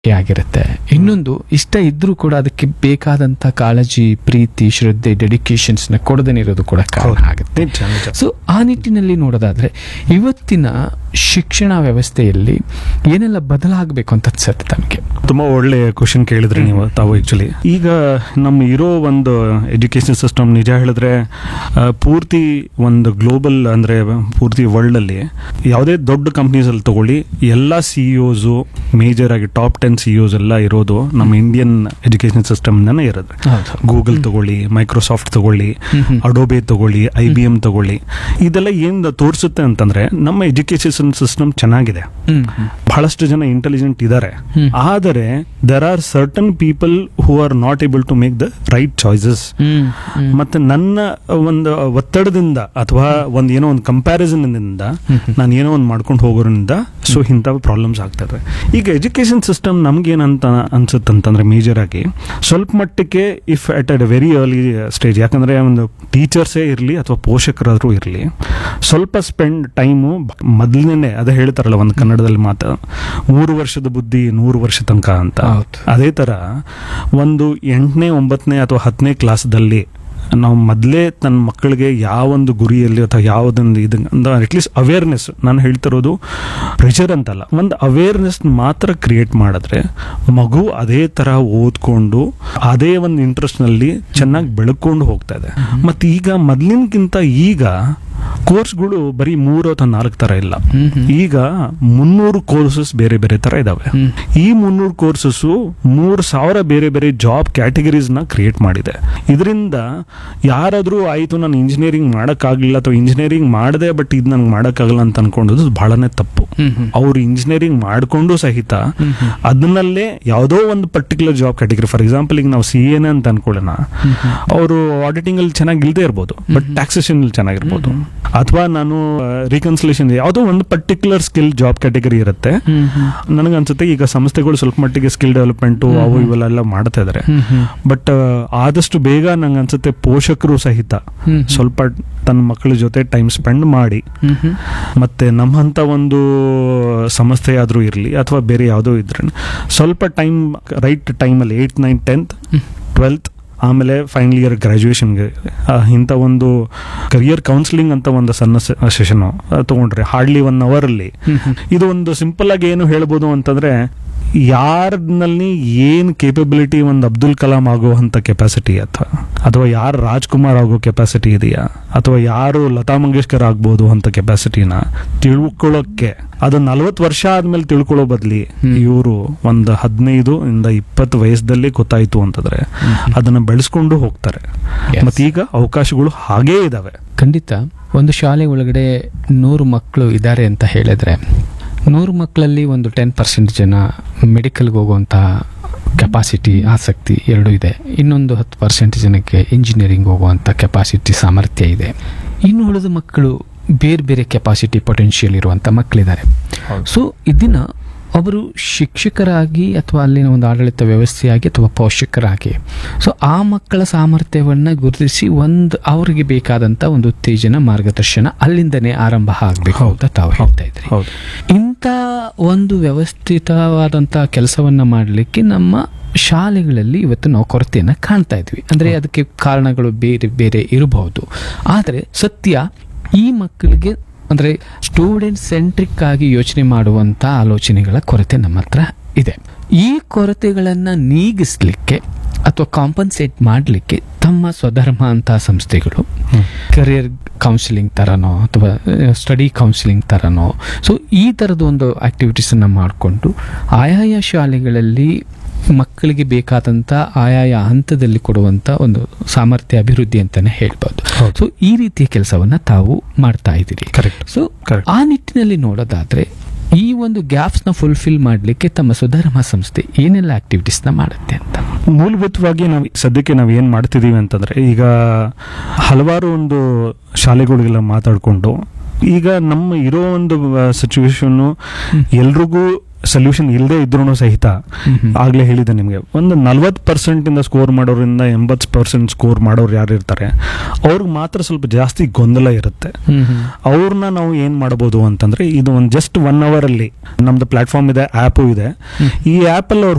ಆಗಿರುತ್ತೆ ಇನ್ನೊಂದು ಇಷ್ಟ ಇದ್ರೂ ಕೂಡ ಅದಕ್ಕೆ ಬೇಕಾದಂತ ಕಾಳಜಿ ಪ್ರೀತಿ ಶ್ರದ್ಧೆ ಡೆಡಿಕೇಶನ್ಸ್ ನ ಕೊಡದೇ ಇರೋದು ಕೂಡ ಕಾರಣ ಆಗುತ್ತೆ ನಿಜ ನಿಜ ಸೊ ಆ ನಿಟ್ಟಿನಲ್ಲಿ ನೋಡೋದಾದ್ರೆ ಇವತ್ತಿನ ಶಿಕ್ಷಣ ವ್ಯವಸ್ಥೆಯಲ್ಲಿ ಏನೆಲ್ಲ ಬದಲಾಗಬೇಕು ಅಂತ ಅನ್ಸುತ್ತೆ ತಮಗೆ ತುಂಬಾ ಒಳ್ಳೆ ಕ್ವಶನ್ ಕೇಳಿದ್ರಿ ನೀವು ತಾವು ಆಕ್ಚುಲಿ ಈಗ ನಮ್ಮ ಇರೋ ಒಂದು ಎಜುಕೇಶನ್ ಸಿಸ್ಟಮ್ ನಿಜ ಹೇಳಿದ್ರೆ ಆ, ಪೂರ್ತಿ ಒಂದು ಗ್ಲೋಬಲ್ ಅಂದ್ರೆ ಪೂರ್ತಿ ವರ್ಲ್ಡ್ ಅಲ್ಲಿ ಯಾವುದೇ ದೊಡ್ಡ ಕಂಪ್ನೀಸ್ ಅಲ್ಲಿ ತಗೊಳ್ಳಿ ಎಲ್ಲ ಸಿಇಒಸ್ ಮೇಜರ್ ಆಗಿ ಟಾಪ್ ಟೆನ್ ಸಿಇಒಸ್ ಎಲ್ಲ ಇರೋದು ನಮ್ಮ ಇಂಡಿಯನ್ ಎಜುಕೇಶನ್ ಸಿಸ್ಟಮ್ ಇರೋದು ಹೌದು ಗೂಗಲ್ ತಗೊಳ್ಳಿ ಮೈಕ್ರೋಸಾಫ್ಟ್ ತಗೊಳ್ಳಿ ಹ್ಮ್. ಅಡೋಬೆ ತಗೊಳ್ಳಿ ಐ ಬಿ ಎಂ ತಗೊಳ್ಳಿ ಇದೆಲ್ಲ ಏನ್ ತೋರಿಸುತ್ತೆ ಅಂತಂದ್ರೆ ನಮ್ಮ ಎಜುಕೇಶನ್ ಸಿಸ್ಟಮ್ ಚೆನ್ನಾಗಿದೆ ಹ್ಮ್ ಹ್ಮ್. ಬಹಳಷ್ಟು ಜನ ಇಂಟೆಲಿಜೆಂಟ್ ಇದ್ದಾರೆ ಹ್ಮ್. ಆದರೆ there are certain people who are not able to make the right choices hmm hmm. ಮತ್ತೆ ನನ್ನ ಒಂದು ಒತ್ತಡದಿಂದ ಅಥವಾ ಒಂದ್ ಏನೋ ಒಂದು ಕಂಪ್ಯಾರಿಸನ್ ಇಂದ ನಾನು ಏನೋ ಒಂದು ಮಾಡ್ಕೊಂಡು ಹೋಗೋದ್ರಿಂದ ಸೊ ಇಂಥ ಪ್ರಾಬ್ಲಮ್ಸ್ ಆಗ್ತದೆ ಈಗ ಎಜುಕೇಶನ್ ಸಿಸ್ಟಮ್ ನಮ್ಗೇನಂತ ಅನ್ಸುತ್ತಂತಂದ್ರೆ ಮೇಜರ್ ಆಗಿ ಸ್ವಲ್ಪ ಮಟ್ಟಕ್ಕೆ if at at very early stage ಯಾಕಂದ್ರೆ ಒಂದು ಟೀಚರ್ಸೇ ಇರಲಿ ಅಥವಾ ಪೋಷಕರಾದ್ರೂ ಇರಲಿ ಸ್ವಲ್ಪ ಸ್ಪೆಂಡ್ ಟೈಮು ಮೊದಲನೇ ಅದೇ ಹೇಳ್ತಾರಲ್ಲ ಒಂದು ಕನ್ನಡದಲ್ಲಿ ಮಾತು ಮೂರು ವರ್ಷದ ಬುದ್ಧಿ ನೂರು ವರ್ಷ ತನಕ ಅಂತ ಹೌದು. ಅದೇ ತರ ಒಂದು ಎಂಟನೇ ಒಂಬತ್ತನೇ ಅಥವಾ ಹತ್ತನೇ ಕ್ಲಾಸ್ದಲ್ಲಿ ನಾವು ಮೊದಲೇ ತನ್ನ ಮಕ್ಕಳಿಗೆ ಯಾವೊಂದು ಗುರಿಯಲ್ಲಿ ಅಥವಾ ಯಾವುದೊಂದು ಇದು ಅಟ್ಲೀಸ್ಟ್ ಅವೇರ್ನೆಸ್ ನಾನು ಹೇಳ್ತಿರೋದು ಪ್ರೆಷರ್ ಅಂತಲ್ಲ ಒಂದು ಅವೇರ್ನೆಸ್ ಮಾತ್ರ ಕ್ರಿಯೇಟ್ ಮಾಡಿದ್ರೆ ಮಗು ಅದೇ ತರ ಓದ್ಕೊಂಡು ಅದೇ ಒಂದು ಇಂಟ್ರೆಸ್ಟ್ನಲ್ಲಿ ಚೆನ್ನಾಗಿ ಬೆಳ್ಕೊಂಡು ಹೋಗ್ತಾ ಇದೆ ಮತ್ತೆ ಈಗ ಮೊದಲಿನಕ್ಕಿಂತ ಈಗ ಕೋರ್ಸ್ಗಳು ಬರೀ ಮೂರು ಅಥವಾ ನಾಲ್ಕು ತರ ಇಲ್ಲ ಹ್ಮ್ ಹ್ಮ್. ಈಗ ಮುನ್ನೂರು ಕೋರ್ಸಸ್ ಬೇರೆ ಬೇರೆ ತರ ಇದಾವೆ ಹ್ಮ್. ಈ ಮುನ್ನೂರು ಕೋರ್ಸಸ್ ಮೂರು ಸಾವಿರ ಬೇರೆ ಬೇರೆ ಜಾಬ್ ಕ್ಯಾಟಗರೀಸ್ ನ ಕ್ರಿಯೇಟ್ ಮಾಡಿದೆ ಇದರಿಂದ ಯಾರಾದ್ರೂ ಆಯ್ತು ನಾನು ಇಂಜಿನಿಯರಿಂಗ್ ಮಾಡಕ್ಕಾಗ್ಲಿಲ್ಲ ಅಥವಾ ಇಂಜಿನಿಯರಿಂಗ್ ಮಾಡದೆ ಬಟ್ ಇದು ನನ್ಗೆ ಮಾಡಕ್ಕಾಗಲ್ಲ ಅಂತ ಅನ್ಕೊಂಡದ್ದು ಬಹಳನೇ ತಪ್ಪು ಹ್ಮ್ ಹ್ಮ್. ಅವ್ರು ಇಂಜಿನಿಯರಿಂಗ್ ಮಾಡ್ಕೊಂಡು ಸಹಿತ ಹ್ಮ್ ಹ್ಮ್. ಅದನ್ನಲ್ಲೇ ಯಾವುದೋ ಒಂದು particular job category for example ಈಗ ನಾವು ಸಿ ಎನ್ ಅಂತ ಅನ್ಕೊಳ್ಳೋಣ ಅವರು ಆಡಿಟಿಂಗ್ ಅಲ್ಲಿ ಚೆನ್ನಾಗಿ ಇಲ್ದೇ ಇರ್ಬೋದು ಬಟ್ ಟ್ಯಾಕ್ಸೇಷನ್ ಅಲ್ಲಿ ಚೆನ್ನಾಗಿರ್ಬೋದು ಅಥವಾ ನಾನು ರೀಕನ್ಸಲೇಷನ್ ಯಾವುದೋ ಒಂದು ಪರ್ಟಿಕ್ಯುಲರ್ ಸ್ಕಿಲ್ ಜಾಬ್ ಕ್ಯಾಟಗರಿ ಇರುತ್ತೆ ಹ್ಮ್ ಹ್ಮ್. ನನಗನ್ಸುತ್ತೆ ಈಗ ಸಂಸ್ಥೆಗಳು ಸ್ವಲ್ಪ ಮಟ್ಟಿಗೆ ಸ್ಕಿಲ್ ಡೆವಲಪ್ಮೆಂಟ್ ಅವು ಇವೆಲ್ಲ ಮಾಡ್ತಾ ಇದಾರೆ ಹ್ಮ್ ಹ್ಮ್. ಬಟ್ ಆದಷ್ಟು ಬೇಗ ನಂಗೆ ಅನ್ಸುತ್ತೆ ಪೋಷಕರು ಸಹಿತ ಹ್ಮ್. ಸ್ವಲ್ಪ ತನ್ನ ಮಕ್ಕಳ ಜೊತೆ ಟೈಮ್ ಸ್ಪೆಂಡ್ ಮಾಡಿ ಹ್ಮ್ ಹ್ಮ್. ಮತ್ತೆ ನಮ್ಮಂತ ಒಂದು ಸಂಸ್ಥೆ ಆದ್ರೂ ಇರಲಿ ಅಥವಾ ಬೇರೆ ಯಾವುದೋ ಇದ್ರೆ ಸ್ವಲ್ಪ ಟೈಮ್ ರೈಟ್ ಟೈಮಲ್ಲಿ ಏಯ್ಟ್ ನೈನ್ ಟೆಂತ್ ಟ್ವೆಲ್ತ್ ಆಮೇಲೆ ಫೈನಲ್ ಇಯರ್ ಗ್ರಾಜುಯೇಷನ್ಗೆ ಇಂಥ ಒಂದು ಕರಿಯರ್ ಕೌನ್ಸಿಲಿಂಗ್ ಅಂತ ಒಂದು ಸಣ್ಣ ಸೆಷನ್ ತಗೊಂಡ್ರೆ ಹಾರ್ಡ್ಲಿ ಒನ್ ಅವರಲ್ಲಿ ಹ್ಮ್ ಹ್ಮ್. ಇದು ಒಂದು ಸಿಂಪಲ್ ಆಗಿ ಏನು ಹೇಳ್ಬೋದು ಅಂತಂದ್ರೆ ಯಾರನಲ್ಲಿ ಏನ್ ಕೇಪಬಿಲಿಟಿ ಒಂದು ಅಬ್ದುಲ್ ಕಲಾಂ ಆಗುವಂತ ಕೆಪಾಸಿಟಿ ಅಥವಾ ಅಥವಾ ಯಾರು ರಾಜ್ಕುಮಾರ್ ಆಗೋ ಕೆಪಾಸಿಟಿ ಇದೆಯಾ ಅಥವಾ ಯಾರು ಲತಾ ಮಂಗೇಶ್ಕರ್ ಆಗ್ಬೋದು ಅಂತ ಕೆಪಾಸಿಟಿನ ತಿಳ್ಕೊಳ್ಳೋಕ್ಕೆ ಅದು ನಲವತ್ತು ವರ್ಷ ಆದ್ಮೇಲೆ ತಿಳ್ಕೊಳ್ಳೋ ಬದ್ಲಿ ಹ್ಮ್. ಇವರು ಒಂದು ಹದಿನೈದು ಇಂದ ಇಪ್ಪತ್ತು ವಯಸ್ಸದಲ್ಲಿ ಗೊತ್ತಾಯ್ತು ಅಂತಂದ್ರೆ ಅದನ್ನ ಬೆಳೆಸ್ಕೊಂಡು ಹೋಗ್ತಾರೆ Yes. ಮತ್ತೆ ಈಗ ಅವಕಾಶಗಳು ಹಾಗೇ ಇದಾವೆ ಖಂಡಿತ ಒಂದು ಶಾಲೆ ಒಳಗಡೆ ನೂರು ಮಕ್ಕಳು ಇದ್ದಾರೆ ಅಂತ ಹೇಳಿದ್ರೆ ನೂರು ಮಕ್ಕಳಲ್ಲಿ ಒಂದು ಟೆನ್ ಪರ್ಸೆಂಟ್ ಜನ ಮೆಡಿಕಲ್ಗೆ ಹೋಗುವಂಥ ಕೆಪಾಸಿಟಿ ಆಸಕ್ತಿ ಎರಡೂ ಇದೆ ಇನ್ನೊಂದು ಹತ್ತು ಪರ್ಸೆಂಟ್ ಜನಕ್ಕೆ ಇಂಜಿನಿಯರಿಂಗ್ ಹೋಗುವಂಥ ಕೆಪಾಸಿಟಿ ಸಾಮರ್ಥ್ಯ ಇದೆ ಇನ್ನು ಉಳಿದ ಮಕ್ಕಳು ಬೇರೆ ಬೇರೆ ಕೆಪಾಸಿಟಿ ಪೊಟೆನ್ಷಿಯಲ್ ಇರುವಂಥ ಮಕ್ಕಳಿದ್ದಾರೆ ಸೊ ಇದನ್ನ ಅವರು ಶಿಕ್ಷಕರಾಗಿ ಅಥವಾ ಅಲ್ಲಿನ ಒಂದು ಆಡಳಿತ ವ್ಯವಸ್ಥೆಯಾಗಿ ಅಥವಾ ಪೋಷಕರಾಗಿ ಸೊ ಆ ಮಕ್ಕಳ ಸಾಮರ್ಥ್ಯವನ್ನು ಗುರುತಿಸಿ ಒಂದು ಅವರಿಗೆ ಬೇಕಾದಂಥ ಒಂದು ಉತ್ತೇಜನ ಮಾರ್ಗದರ್ಶನ ಅಲ್ಲಿಂದನೇ ಆರಂಭ ಆಗಬೇಕು ಅಂತ ತಾವು ಹೇಳ್ತಾ ಇದ್ರಿ ಹೌದು ಇಂಥ ಒಂದು ವ್ಯವಸ್ಥಿತವಾದಂಥ ಕೆಲಸವನ್ನ ಮಾಡಲಿಕ್ಕೆ ನಮ್ಮ ಶಾಲೆಗಳಲ್ಲಿ ಇವತ್ತು ನಾವು ಕೊರತೆಯನ್ನು ಕಾಣ್ತಾ ಇದ್ವಿ ಅಂದರೆ ಅದಕ್ಕೆ ಕಾರಣಗಳು ಬೇರೆ ಬೇರೆ ಇರಬಹುದು ಆದರೆ ಸತ್ಯ ಈ ಮಕ್ಕಳಿಗೆ ಅಂದರೆ ಸ್ಟೂಡೆಂಟ್ ಸೆಂಟ್ರಿಕ್ ಆಗಿ ಯೋಚನೆ ಮಾಡುವಂಥ ಆಲೋಚನೆಗಳ ಕೊರತೆ ನಮ್ಮ ಹತ್ರ ಇದೆ ಈ ಕೊರತೆಗಳನ್ನು ನೀಗಿಸ್ಲಿಕ್ಕೆ ಅಥವಾ ಕಾಂಪನ್ಸೇಟ್ ಮಾಡಲಿಕ್ಕೆ ತಮ್ಮ ಸ್ವಧರ್ಮ ಅಂತ ಸಂಸ್ಥೆಗಳು ಕರಿಯರ್ ಕೌನ್ಸಿಲಿಂಗ್ ಥರನೋ ಅಥವಾ ಸ್ಟಡಿ ಕೌನ್ಸಿಲಿಂಗ್ ಥರನೋ ಸೊ ಈ ಥರದ ಒಂದು ಆಕ್ಟಿವಿಟೀಸನ್ನು ಮಾಡಿಕೊಂಡು ಆಯಾಯ ಶಾಲೆಗಳಲ್ಲಿ ಮಕ್ಕಳಿಗೆ ಬೇಕಾದಂಥ ಆಯಾಯ ಹಂತದಲ್ಲಿ ಕೊಡುವಂಥ ಒಂದು ಸಾಮರ್ಥ್ಯ ಅಭಿವೃದ್ಧಿ ಅಂತಲೇ ಹೇಳ್ಬೋದು ಹೌದು. ಸೊ ಈ ರೀತಿಯ ಕೆಲಸವನ್ನು ತಾವು ಮಾಡ್ತಾ ಇದ್ದೀರಿ ಕರೆಕ್ಟ್ ಸೊ Correct. ಆ ನಿಟ್ಟಿನಲ್ಲಿ ನೋಡೋದಾದ್ರೆ ಈ ಒಂದು ಗ್ಯಾಪ್ಸ್ನ ಫುಲ್ಫಿಲ್ ಮಾಡಲಿಕ್ಕೆ ತಮ್ಮ ಸುಧರ್ಮ ಸಂಸ್ಥೆ ಏನೆಲ್ಲ ಆಕ್ಟಿವಿಟೀಸ್ನ ಮಾಡುತ್ತೆ ಅಂತ ಮೂಲಭೂತವಾಗಿ ನಾವು ಸದ್ಯಕ್ಕೆ ನಾವು ಏನ್ ಮಾಡ್ತಿದೀವಿ ಅಂತಂದ್ರೆ ಈಗ ಹಲವಾರು ಒಂದು ಶಾಲೆಗಳಿಗೆಲ್ಲ ಮಾತಾಡ್ಕೊಂಡು ಈಗ ನಮ್ಮ ಇರೋ ಒಂದು ಸಿಚುವೇಶನ್ ಎಲ್ರಿಗೂ ಸೊಲ್ಯೂಷನ್ ಇಲ್ಲದೆ ಇದ್ರೂ ಸಹಿತ ಹ್ಮ್ ಹ್ಮ್. ಆಗ್ಲೇ ಹೇಳಿದೆ ನಿಮಗೆ ಒಂದು ನಲ್ವತ್ತು ಪರ್ಸೆಂಟ್ ಇಂದ ಸ್ಕೋರ್ ಮಾಡೋರಿಂದ ಎಂಬತ್ತು ಪರ್ಸೆಂಟ್ ಸ್ಕೋರ್ ಮಾಡೋರು ಯಾರು ಇರ್ತಾರೆ ಅವ್ರಿಗೆ ಮಾತ್ರ ಸ್ವಲ್ಪ ಜಾಸ್ತಿ ಗೊಂದಲ ಇರುತ್ತೆ ಹ್ಮ್ ಹ್ಮ್. ಅವ್ರನ್ನ ನಾವು ಏನ್ ಮಾಡಬಹುದು ಅಂತಂದ್ರೆ ಇದು ಒಂದು ಜಸ್ಟ್ ಒನ್ ಅವರ್ ಅಲ್ಲಿ ನಮ್ದು ಪ್ಲಾಟ್ಫಾರ್ಮ್ ಇದೆ ಆ್ಯಪು ಇದೆ ಈ ಆ್ಯಪ್ ಅಲ್ಲಿ ಅವ್ರು